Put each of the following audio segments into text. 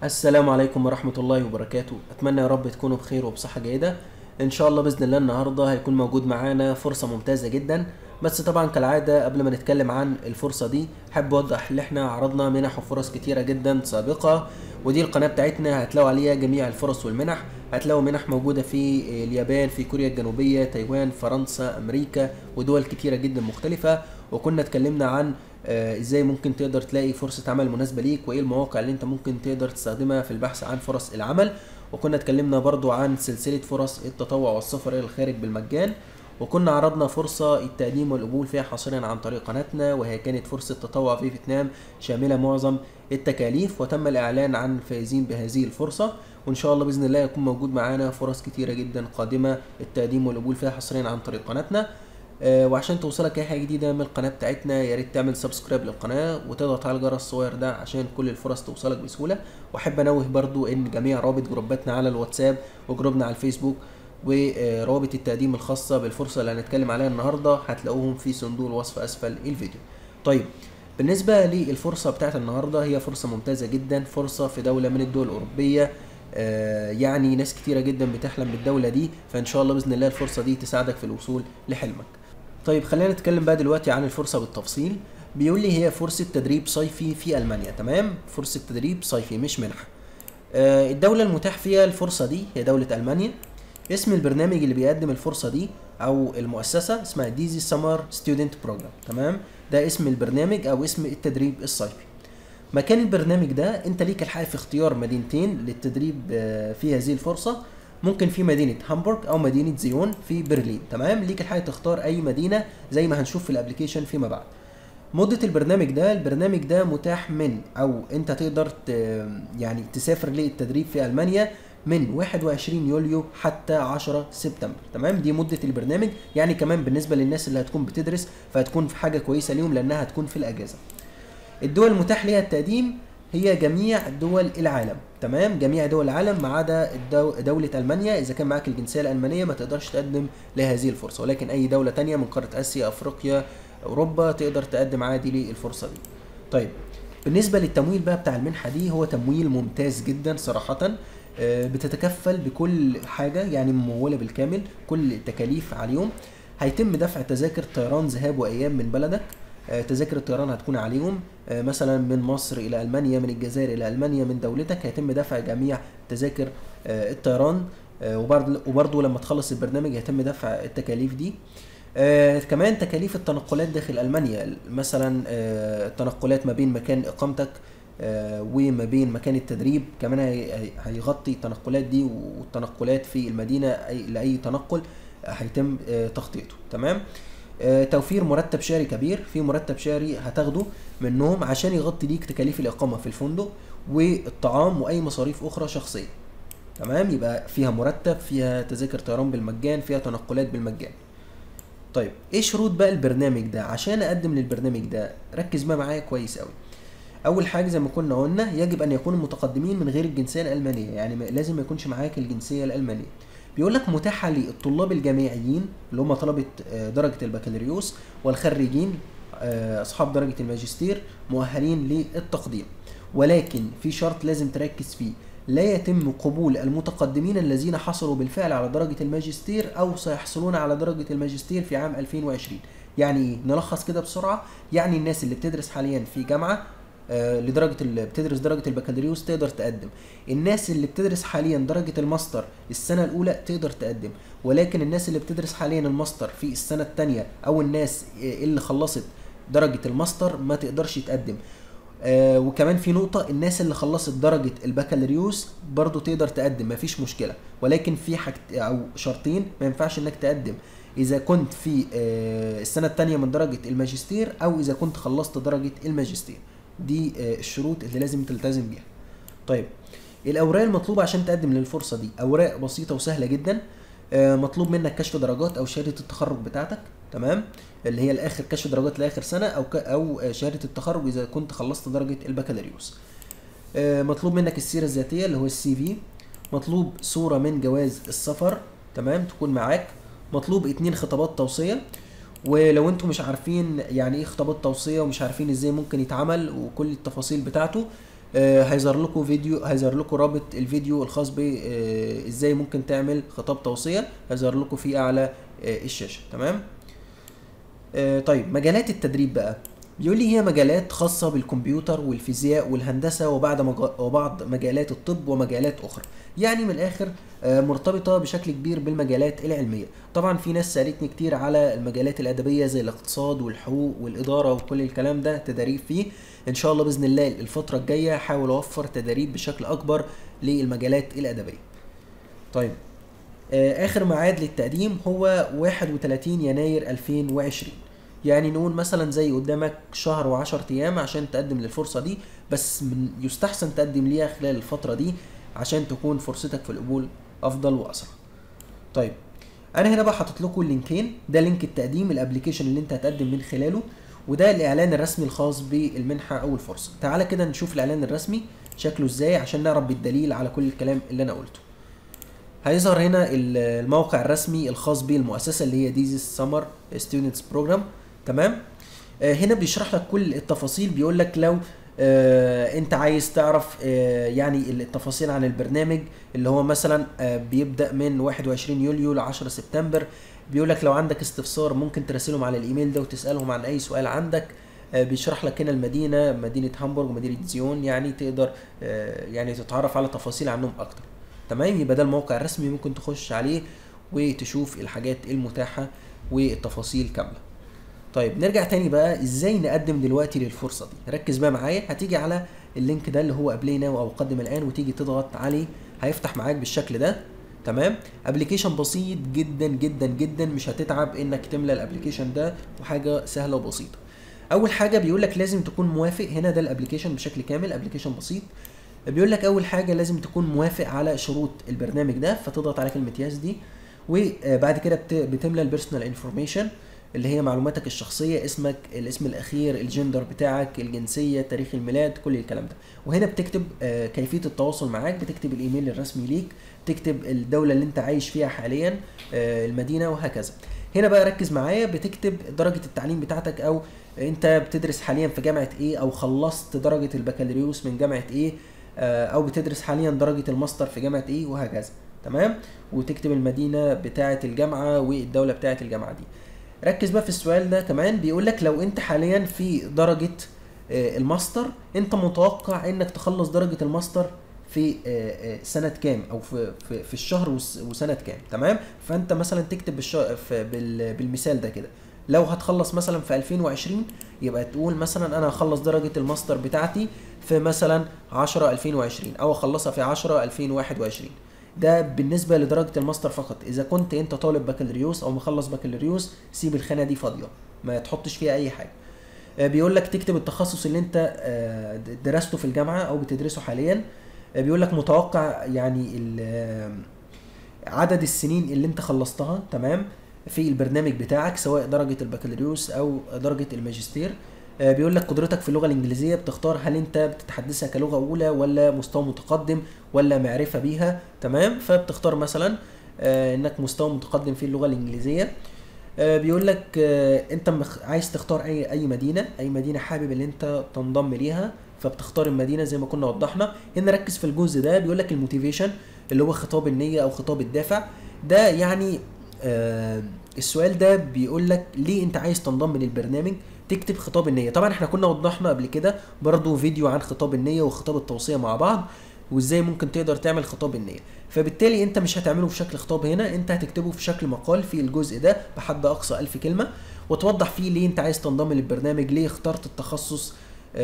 السلام عليكم ورحمة الله وبركاته أتمنى يا رب تكونوا بخير وبصحة جيدة إن شاء الله بإذن الله النهاردة هيكون موجود معانا فرصة ممتازة جدا بس طبعا كالعادة قبل ما نتكلم عن الفرصة دي حابب أوضح إن إحنا عرضنا منح وفرص كتيرة جدا سابقة ودي القناة بتاعتنا هتلاقوا عليها جميع الفرص والمنح هتلاقوا منح موجودة في اليابان في كوريا الجنوبية تايوان فرنسا أمريكا ودول كتيرة جدا مختلفة وكنا اتكلمنا عن آه، ازاي ممكن تقدر تلاقي فرصة عمل مناسبة ليك وايه المواقع اللي انت ممكن تقدر تستخدمها في البحث عن فرص العمل وكنا اتكلمنا برضو عن سلسلة فرص التطوع والسفر الى الخارج بالمجان وكنا عرضنا فرصة التقديم والقبول فيها حصريا عن طريق قناتنا وهي كانت فرصة تطوع في فيتنام شاملة معظم التكاليف وتم الإعلان عن فائزين بهذه الفرصة وإن شاء الله بإذن الله يكون موجود معانا فرص كتيرة جدا قادمة التقديم والقبول فيها حصريا عن طريق قناتنا آه، وعشان توصلك اي حاجه جديده من القناه بتاعتنا يا ريت تعمل سبسكرايب للقناه وتضغط على الجرس الصغير ده عشان كل الفرص توصلك بسهوله واحب انوه برضو ان جميع روابط جروباتنا على الواتساب وجروبنا على الفيسبوك وروابط التقديم الخاصه بالفرصه اللي هنتكلم عليها النهارده هتلاقوهم في صندوق الوصف اسفل الفيديو طيب بالنسبه للفرصه بتاعت النهارده هي فرصه ممتازه جدا فرصه في دوله من الدول الاوروبيه آه، يعني ناس كتيرة جدا بتحلم بالدولة دي فإن شاء الله بإذن الله الفرصة دي تساعدك في الوصول لحلمك طيب خلينا نتكلم بقى دلوقتي عن الفرصة بالتفصيل بيقول لي هي فرصة تدريب صيفي في ألمانيا تمام فرصة تدريب صيفي مش منحة آه، الدولة المتاح فيها الفرصة دي هي دولة ألمانيا اسم البرنامج اللي بيقدم الفرصة دي أو المؤسسة اسمها ديزي سمر ستودنت بروجرام تمام ده اسم البرنامج أو اسم التدريب الصيفي مكان البرنامج ده انت ليك الحق في اختيار مدينتين للتدريب آه، في هذه الفرصه ممكن في مدينه هامبورغ او مدينه زيون في برلين تمام ليك الحق تختار اي مدينه زي ما هنشوف في الابلكيشن فيما بعد مدة البرنامج ده البرنامج ده متاح من او انت تقدر ت... يعني تسافر للتدريب في المانيا من 21 يوليو حتى 10 سبتمبر تمام دي مدة البرنامج يعني كمان بالنسبة للناس اللي هتكون بتدرس فهتكون في حاجة كويسة ليهم لانها هتكون في الاجازة الدول المتاح ليها التقديم هي جميع دول العالم تمام جميع دول العالم ما عدا الدو... دولة ألمانيا إذا كان معاك الجنسية الألمانية ما تقدرش تقدم لهذه الفرصة ولكن أي دولة تانية من قارة آسيا أفريقيا أوروبا تقدر تقدم عادي للفرصة دي طيب بالنسبة للتمويل بقى بتاع المنحة دي هو تمويل ممتاز جدا صراحة آه، بتتكفل بكل حاجة يعني ممولة بالكامل كل التكاليف عليهم هيتم دفع تذاكر طيران ذهاب وأيام من بلدك آه، تذاكر الطيران هتكون عليهم آه، مثلا من مصر الى المانيا من الجزائر الى المانيا من دولتك هيتم دفع جميع تذاكر آه، الطيران آه، وبرضه وبرضه لما تخلص البرنامج هيتم دفع التكاليف دي آه كمان تكاليف التنقلات داخل المانيا مثلا آه التنقلات ما بين مكان اقامتك آه وما بين مكان التدريب كمان هي- هي- هيغطي التنقلات دي والتنقلات في المدينه أي لاي تنقل آه، هيتم آه تغطيته تمام آه، توفير مرتب شهري كبير في مرتب شهري هتاخده منهم عشان يغطي ليك تكاليف الإقامة في الفندق والطعام وأي مصاريف أخرى شخصية تمام يبقى فيها مرتب فيها تذاكر طيران بالمجان فيها تنقلات بالمجان طيب ايه شروط بقى البرنامج ده عشان اقدم للبرنامج ده ركز بقى معايا كويس قوي اول حاجه زي ما كنا قلنا يجب ان يكونوا متقدمين من غير الجنسيه الالمانيه يعني ما- لازم ما يكونش معاك الجنسيه الالمانيه بيقول لك متاحه للطلاب الجامعيين اللي هم طلبه آه، درجه البكالوريوس والخريجين آه، اصحاب درجه الماجستير مؤهلين للتقديم ولكن في شرط لازم تركز فيه لا يتم قبول المتقدمين الذين حصلوا بالفعل على درجة الماجستير أو سيحصلون على درجة الماجستير في عام 2020 يعني إيه؟ نلخص كده بسرعة يعني الناس اللي بتدرس حاليا في جامعة آه، لدرجة ال- بتدرس درجة البكالوريوس تقدر تقدم الناس اللي بتدرس حاليا درجة الماستر السنة الأولى تقدر تقدم ولكن الناس اللي بتدرس حاليا الماستر في السنة التانية أو الناس اللي خلصت درجة الماستر ما تقدرش تقدم آه وكمان في نقطة الناس اللي خلصت درجة البكالوريوس برضو تقدر تقدم مفيش مشكلة ولكن في حاجت أو شرطين ما ينفعش إنك تقدم إذا كنت في آه السنة التانية من درجة الماجستير أو إذا كنت خلصت درجة الماجستير دي آه الشروط اللي لازم تلتزم بيها طيب الأوراق المطلوبة عشان تقدم للفرصة دي أوراق بسيطة وسهلة جدا آه مطلوب منك كشف درجات أو شهادة التخرج بتاعتك تمام اللي هي الاخر كشف درجات لاخر سنه او ك... او شهاده التخرج اذا كنت خلصت درجه البكالوريوس آه، مطلوب منك السيره الذاتيه اللي هو السي في مطلوب صوره من جواز السفر تمام تكون معاك مطلوب اتنين خطابات توصيه ولو انتم مش عارفين يعني ايه خطابات توصيه ومش عارفين ازاي ممكن يتعمل وكل التفاصيل بتاعته آه، هيظهر لكم فيديو هيظهر لكم رابط الفيديو الخاص ب آه، ازاي ممكن تعمل خطاب توصيه هيظهر لكم فيه اعلى آه، الشاشه تمام آه، طيب مجالات التدريب بقى بيقول لي هي مجالات خاصة بالكمبيوتر والفيزياء والهندسة وبعد مج... وبعض مجالات الطب ومجالات أخرى يعني من الآخر آه، مرتبطة بشكل كبير بالمجالات العلمية طبعا في ناس سألتني كتير على المجالات الأدبية زي الاقتصاد والحقوق والإدارة وكل الكلام ده تدريب فيه إن شاء الله بإذن الله الفترة الجاية هحاول أوفر تدريب بشكل أكبر للمجالات الأدبية طيب آه، اخر ميعاد للتقديم هو 31 يناير 2020 يعني نقول مثلا زي قدامك شهر و10 ايام عشان تقدم للفرصه دي بس من يستحسن تقدم ليها خلال الفتره دي عشان تكون فرصتك في القبول افضل واسرع طيب انا هنا بقى حاطط لكم اللينكين ده لينك التقديم الابلكيشن اللي انت هتقدم من خلاله وده الاعلان الرسمي الخاص بالمنحه او الفرصه تعالى كده نشوف الاعلان الرسمي شكله ازاي عشان نعرف بالدليل على كل الكلام اللي انا قلته هيظهر هنا ال- الموقع الرسمي الخاص بالمؤسسه اللي هي ديزي سمر ستودنتس بروجرام تمام آه، هنا بيشرح لك كل التفاصيل بيقول لك لو آه، انت عايز تعرف آه، يعني التفاصيل عن البرنامج اللي هو مثلا آه، بيبدا من 21 يوليو ل 10 سبتمبر بيقول لك لو عندك استفسار ممكن تراسلهم على الايميل ده وتسالهم عن اي سؤال عندك آه، بيشرح لك هنا المدينه مدينه هامبورغ ومدينه زيون يعني تقدر آه، يعني تتعرف على تفاصيل عنهم اكتر تمام يبقى ده الموقع الرسمي ممكن تخش عليه وتشوف الحاجات المتاحه والتفاصيل كامله طيب نرجع تاني بقى ازاي نقدم دلوقتي للفرصه دي ركز بقى معايا هتيجي على اللينك ده اللي هو ابلاي ناو او قدم الان وتيجي تضغط عليه هيفتح معاك بالشكل ده تمام ابلكيشن بسيط جدا جدا جدا مش هتتعب انك تملى الابلكيشن ده وحاجه سهله وبسيطه اول حاجه بيقول لك لازم تكون موافق هنا ده الابلكيشن بشكل كامل ابلكيشن بسيط بيقول لك اول حاجه لازم تكون موافق على شروط البرنامج ده فتضغط على كلمه يس دي وبعد كده بت- بتملى البيرسونال انفورميشن اللي هي معلوماتك الشخصيه اسمك الاسم الاخير الجندر بتاعك الجنسيه تاريخ الميلاد كل الكلام ده وهنا بتكتب آه، كيفيه التواصل معاك بتكتب الايميل الرسمي ليك تكتب الدوله اللي انت عايش فيها حاليا آه، المدينه وهكذا هنا بقى ركز معايا بتكتب درجه التعليم بتاعتك او انت بتدرس حاليا في جامعه ايه او خلصت درجه البكالوريوس من جامعه ايه آه، او بتدرس حاليا درجه الماستر في جامعه ايه وهكذا تمام وتكتب المدينه بتاعه الجامعه والدوله بتاعه الجامعه دي ركز بقى في السؤال ده كمان بيقول لك لو انت حاليا في درجه آه، الماستر انت متوقع انك تخلص درجه الماستر في آه، آه، سنه كام او في في, في الشهر وس- وسنه كام تمام فانت مثلا تكتب بالش... في بال... بالمثال ده كده لو هتخلص مثلا في 2020 يبقى تقول مثلا انا هخلص درجه الماستر بتاعتي في مثلا 10 2020 او اخلصها في 10 2021 ده بالنسبه لدرجه الماستر فقط اذا كنت انت طالب بكالوريوس او مخلص بكالوريوس سيب الخانه دي فاضيه ما تحطش فيها اي حاجه آه، بيقول لك تكتب التخصص اللي انت آه، د- درسته في الجامعه او بتدرسه حاليا آه، بيقول لك متوقع يعني ال- آه، عدد السنين اللي انت خلصتها تمام في البرنامج بتاعك سواء درجه البكالوريوس او درجه الماجستير آه، بيقول لك قدرتك في اللغه الانجليزيه بتختار هل انت بتتحدثها كلغه اولى ولا مستوى متقدم ولا معرفه بيها تمام فبتختار مثلا آه، انك مستوى متقدم في اللغه الانجليزيه آه، بيقول لك آه، انت مخ- عايز تختار اي اي مدينه اي مدينه حابب ان انت تنضم ليها فبتختار المدينه زي ما كنا وضحنا هنا ركز في الجزء ده بيقول لك الموتيفيشن اللي هو خطاب النيه او خطاب الدافع ده يعني آه السؤال ده بيقول لك ليه انت عايز تنضم للبرنامج تكتب خطاب النيه طبعا احنا كنا وضحنا قبل كده برضو فيديو عن خطاب النيه وخطاب التوصيه مع بعض وازاي ممكن تقدر تعمل خطاب النيه فبالتالي انت مش هتعمله في شكل خطاب هنا انت هتكتبه في شكل مقال في الجزء ده بحد اقصى ألف كلمه وتوضح فيه ليه انت عايز تنضم للبرنامج ليه اخترت التخصص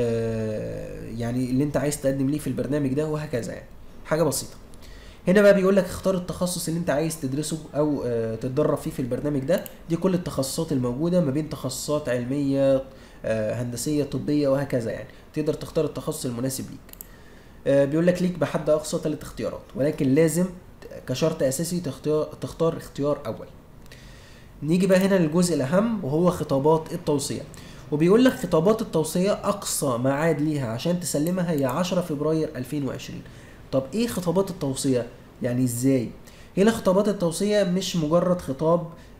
آه يعني اللي انت عايز تقدم ليه في البرنامج ده وهكذا يعني حاجه بسيطه هنا بقى بيقول لك اختار التخصص اللي انت عايز تدرسه او آه، تتدرب فيه في البرنامج ده دي كل التخصصات الموجوده ما بين تخصصات علميه آه، هندسيه طبيه وهكذا يعني تقدر تختار التخصص المناسب ليك آه، بيقول لك ليك بحد اقصى ثلاث اختيارات ولكن لازم كشرط اساسي تختار تختار اختيار اول نيجي بقى هنا للجزء الاهم وهو خطابات التوصيه وبيقول لك خطابات التوصيه اقصى ميعاد ليها عشان تسلمها هي 10 فبراير 2020 طب ايه خطابات التوصيه يعني ازاي هنا خطابات التوصيه مش مجرد خطاب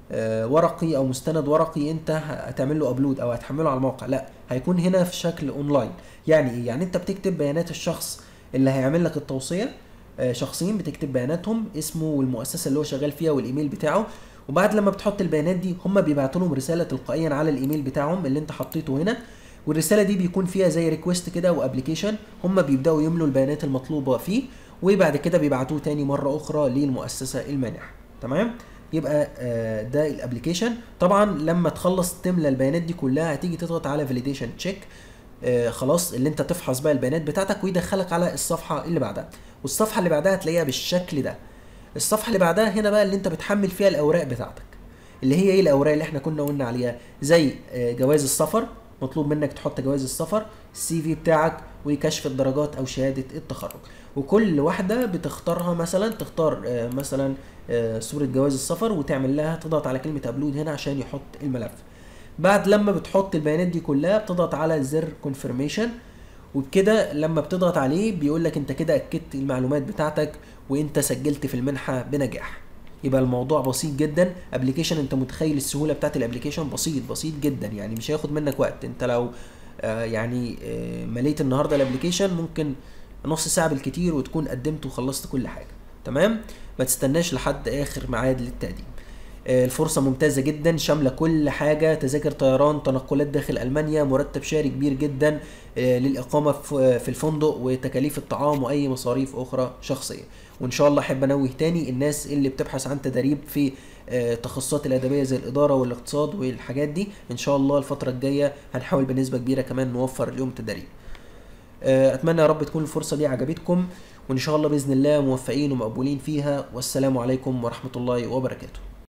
آه، ورقي او مستند ورقي انت هتعمل له ابلود او هتحمله على الموقع لا هيكون هنا في شكل اونلاين يعني ايه يعني انت بتكتب بيانات الشخص اللي هيعمل لك التوصيه آه، شخصين بتكتب بياناتهم اسمه والمؤسسه اللي هو شغال فيها والايميل بتاعه وبعد لما بتحط البيانات دي هم بيبعتوا لهم رساله تلقائيا على الايميل بتاعهم اللي انت حطيته هنا والرساله دي بيكون فيها زي ريكوست كده وابلكيشن هم بيبداوا يملوا البيانات المطلوبه فيه وبعد كده بيبعتوه تاني مره اخرى للمؤسسه المانحه تمام يبقى آه، ده الابلكيشن طبعا لما تخلص تملى البيانات دي كلها هتيجي تضغط على فاليديشن تشيك خلاص اللي انت تفحص بقى البيانات بتاعتك ويدخلك على الصفحه اللي بعدها والصفحه اللي بعدها هتلاقيها بالشكل ده الصفحه اللي بعدها هنا بقى اللي انت بتحمل فيها الاوراق بتاعتك اللي هي ايه الاوراق اللي احنا كنا قلنا عليها زي آه، جواز السفر مطلوب منك تحط جواز السفر السي في بتاعك وكشف الدرجات او شهاده التخرج وكل واحده بتختارها مثلا تختار آه، مثلا آه، صوره جواز السفر وتعمل لها تضغط على كلمه ابلود هنا عشان يحط الملف بعد لما بتحط البيانات دي كلها بتضغط على زر كونفirmation وبكده لما بتضغط عليه بيقول لك انت كده اكدت المعلومات بتاعتك وانت سجلت في المنحه بنجاح يبقى الموضوع بسيط جدا ابلكيشن انت متخيل السهوله بتاعت الابلكيشن بسيط بسيط جدا يعني مش هياخد منك وقت انت لو آه، يعني آه، مليت النهارده الابلكيشن ممكن نص ساعه بالكتير وتكون قدمت وخلصت كل حاجه تمام ما تستناش لحد اخر ميعاد للتقديم آه، الفرصة ممتازة جدا شاملة كل حاجة تذاكر طيران تنقلات داخل ألمانيا مرتب شهري كبير جدا آه، للإقامة في في الفندق وتكاليف الطعام وأي مصاريف أخرى شخصية وإن شاء الله أحب أنوه تاني الناس اللي بتبحث عن تدريب في آه، التخصصات الأدبية زي الإدارة والاقتصاد والحاجات دي إن شاء الله الفترة الجاية هنحاول بنسبة كبيرة كمان نوفر اليوم تدريب آه، اتمنى يا رب تكون الفرصه دي عجبتكم وان شاء الله باذن الله موفقين ومقبولين فيها والسلام عليكم ورحمه الله وبركاته